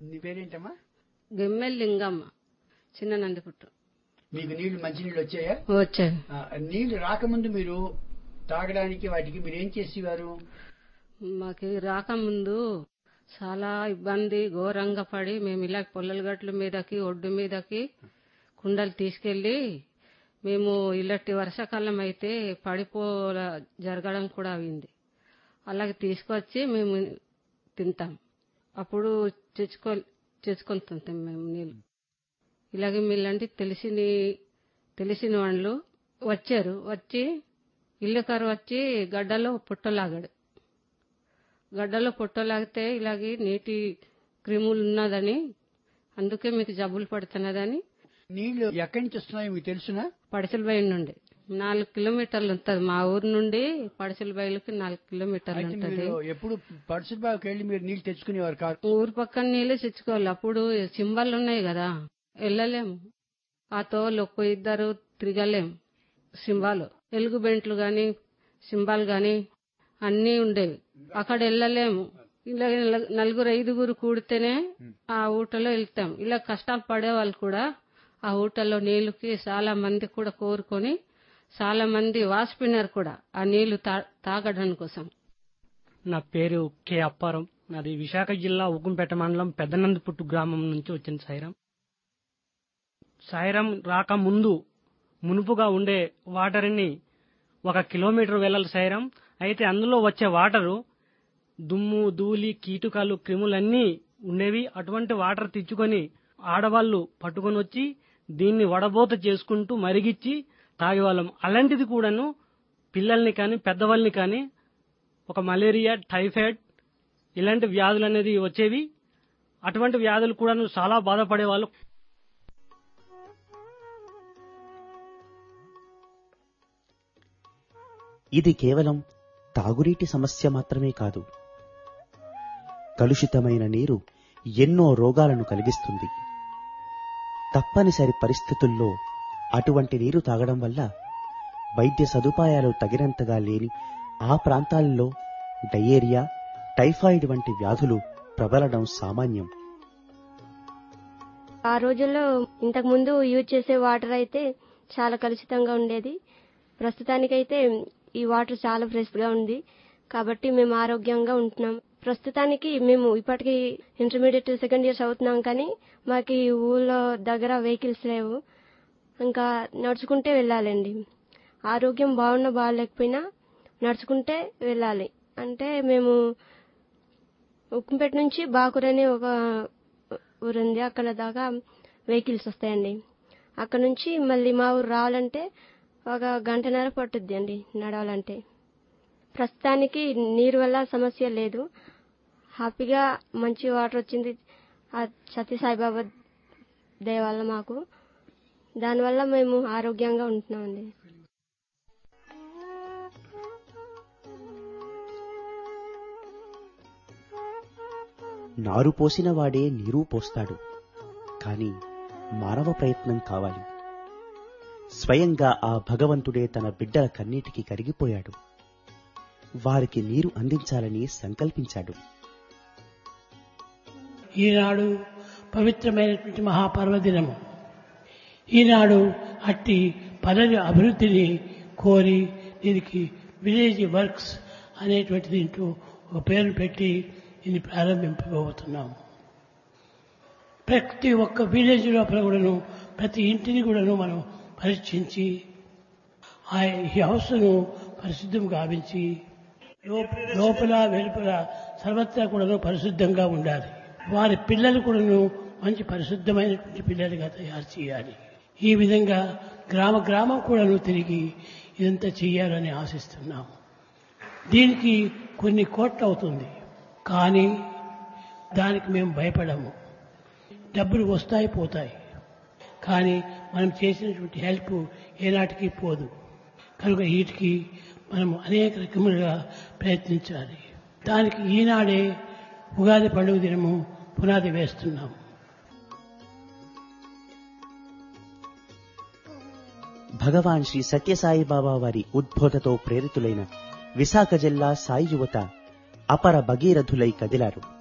నీ పేరేంటమ్మా గెమ్మెల్ లింగమ్మ చిన్న నందిపుట్టు మీకు నీళ్లు మంచినీళ్ళు వచ్చాయా వచ్చాయి ఆ, నీళ్లు రాకముందు మీరు తాగడానికి వాటికి మీరు ఏం చేసేవారు మాకు రాకముందు చాలా ఇబ్బంది ఘోరంగా పడి మేము ఇలా పొల్లల గట్ల మీదకి ఒడ్డు మీదకి కుండలు తీసుకెళ్లి మేము ఇలాంటి వర్షాకాలం అయితే పడిపో జరగడం కూడా అయింది అలాగే తీసుకొచ్చి మేము తింటాం అప్పుడు తెచ్చుకో తెచ్చుకొని తింటాం మేము నీళ్ళు ఇలాగే మీలాంటి తెలిసిన తెలిసిన వాళ్ళు వచ్చారు వచ్చి ఇల్లు కారు వచ్చి గడ్డలో పుట్టలాగాడు గడ్డలో పుట్టలాగితే ఇలాగే నీటి క్రిములు ఉన్నదని అందుకే మీకు జబ్బులు పడుతున్నదని నీళ్లు ఎక్కడి నుంచి వస్తున్నాయో మీకు తెలుసునా పడిసల బయలు నుండి నాలుగు కిలోమీటర్లు ఉంటుంది మా ఊరు నుండి పడిసల బయలుకి నాలుగు కిలోమీటర్లు అయితే ఉంటుంది మీరు ఎప్పుడు పరుసుబాబుకి వెళ్ళి మీరు నీళ్లు తెచ్చుకునేవారు కాదు ఊరు పక్కన నీళ్ళు తెచ్చుకోవాలి అప్పుడు సింబాలు ఉన్నాయి కదా వెళ్ళలేము ఆ తోలు ఒక్క ఇద్దరు తిరగలేం సింబాలు ఎలుగు బెంట్లు గాని సింబాలు గాని అన్నీ ఉండేవి అక్కడ వెళ్ళలేము ఇలా నల- నలుగురు ఐదుగురు కూడితేనే ఆ ఊటలో వెళ్తాం ఇలా కష్టాలు పడే వాళ్ళు కూడా ఆ ఊటలో నీళ్ళకి చాలా మంది కూడా కోరుకొని చాలా మంది వాసిపోయినారు కూడా ఆ నీళ్లు తా- తాగడం కోసం నా పేరు కె అప్పారం నాది విశాఖ జిల్లా ఉక్కుంపేట మండలం పెద్దనందిపుట్టు గ్రామం నుంచి వచ్చిన సాయిరం సాయిరం రాక ముందు మునుపుగా ఉండే వాటర్ని ఒక కిలోమీటర్ వెళ్ళాలి సాయిరం అయితే అందులో వచ్చే వాటరు దుమ్ము ధూళి కీటకాలు క్రిములన్నీ ఉండేవి అటువంటి వాటర్ తెచ్చుకొని ఆడవాళ్లు పట్టుకొని వచ్చి దీన్ని వడబోత చేసుకుంటూ మరిగిచ్చి తాగేవాళ్ళం అలాంటిది కూడాను పిల్లల్ని కానీ పెద్దవాళ్ళని కానీ ఒక మలేరియా టైఫాయిడ్ ఇలాంటి వ్యాధులు అనేది వచ్చేవి అటువంటి వ్యాధులు కూడా చాలా బాధపడేవాళ్ళు ఇది కేవలం తాగునీటి సమస్య మాత్రమే కాదు కలుషితమైన నీరు ఎన్నో రోగాలను కలిగిస్తుంది తప్పనిసరి పరిస్థితుల్లో అటువంటి నీరు తాగడం వల్ల వైద్య సదుపాయాలు తగినంతగా లేని ఆ ప్రాంతాల్లో డయేరియా టైఫాయిడ్ వంటి వ్యాధులు ప్రబలడం సామాన్యం ఆ రోజుల్లో ఇంతకు ముందు యూజ్ చేసే వాటర్ అయితే చాలా కలుషితంగా ఉండేది ప్రస్తుతానికైతే ఈ వాటర్ చాలా ఫ్రెష్ గా ఉంది కాబట్టి మేము ఆరోగ్యంగా ఉంటున్నాం ప్రస్తుతానికి మేము ఇప్పటికి ఇంటర్మీడియట్ సెకండ్ ఇయర్స్ అవుతున్నాం కానీ మాకు ఈ ఊళ్ళో దగ్గర వెహికల్స్ లేవు ఇంకా నడుచుకుంటే వెళ్ళాలండి ఆరోగ్యం బాగున్నా బాగాలేకపోయినా నడుచుకుంటే వెళ్ళాలి అంటే మేము ఉక్కుంపేట నుంచి బాకుర్ అనే ఒక ఊరు ఉంది అక్కడ దాకా వెహికల్స్ వస్తాయండి అక్కడ నుంచి మళ్ళీ మా ఊరు రావాలంటే ఒక గంటన్నర పట్టుద్ది అండి నడవాలంటే ప్రస్తుతానికి నీరు వల్ల సమస్య లేదు హ్యాపీగా మంచి వాటర్ వచ్చింది ఆ సతీ సాయిబాబా దయ వల్ల మాకు దానివల్ల మేము ఆరోగ్యంగా ఉంటున్నామండి నారు పోసిన వాడే నీరు పోస్తాడు కాని మానవ ప్రయత్నం కావాలి స్వయంగా ఆ భగవంతుడే తన బిడ్డల కన్నీటికి కరిగిపోయాడు వారికి నీరు అందించాలని సంకల్పించాడు ఈనాడు పవిత్రమైనటువంటి మహాపర్వదినము ఈనాడు అట్టి పదవి అభివృద్ధిని కోరి దీనికి విలేజ్ వర్క్స్ అనేటువంటి దీంట్లో ఒక పేరు పెట్టి ఇది ప్రారంభింపబోతున్నాము ప్రతి ఒక్క విలేజ్ లోపల కూడాను ప్రతి ఇంటిని కూడాను మనం పరీక్షించి ఆ ఈ హౌస్ను పరిశుద్ధం గావించి లోప- లోపల వెలుపల సర్వత్రా కూడాను పరిశుద్ధంగా ఉండాలి వారి పిల్లలు కూడాను మంచి పరిశుద్ధమైనటువంటి పిల్లలుగా తయారు చేయాలి ఈ విధంగా గ్రామ గ్రామం కూడాను తిరిగి ఇదంతా చేయాలని ఆశిస్తున్నాము దీనికి కొన్ని కోట్లు అవుతుంది కానీ దానికి మేము భయపడము డబ్బులు వస్తాయి పోతాయి కానీ మనం చేసినటువంటి హెల్ప్ ఏనాటికి పోదు కనుక వీటికి మనం అనేక రకములుగా ప్రయత్నించాలి దానికి ఈనాడే ఉగాది పండుగ దినము పునాది వేస్తున్నాం భగవాన్ శ్రీ సత్యసాయి బాబా వారి ఉద్బోధతో ప్రేరితులైన విశాఖ జిల్లా సాయి యువత అపర భగీరథులై కదిలారు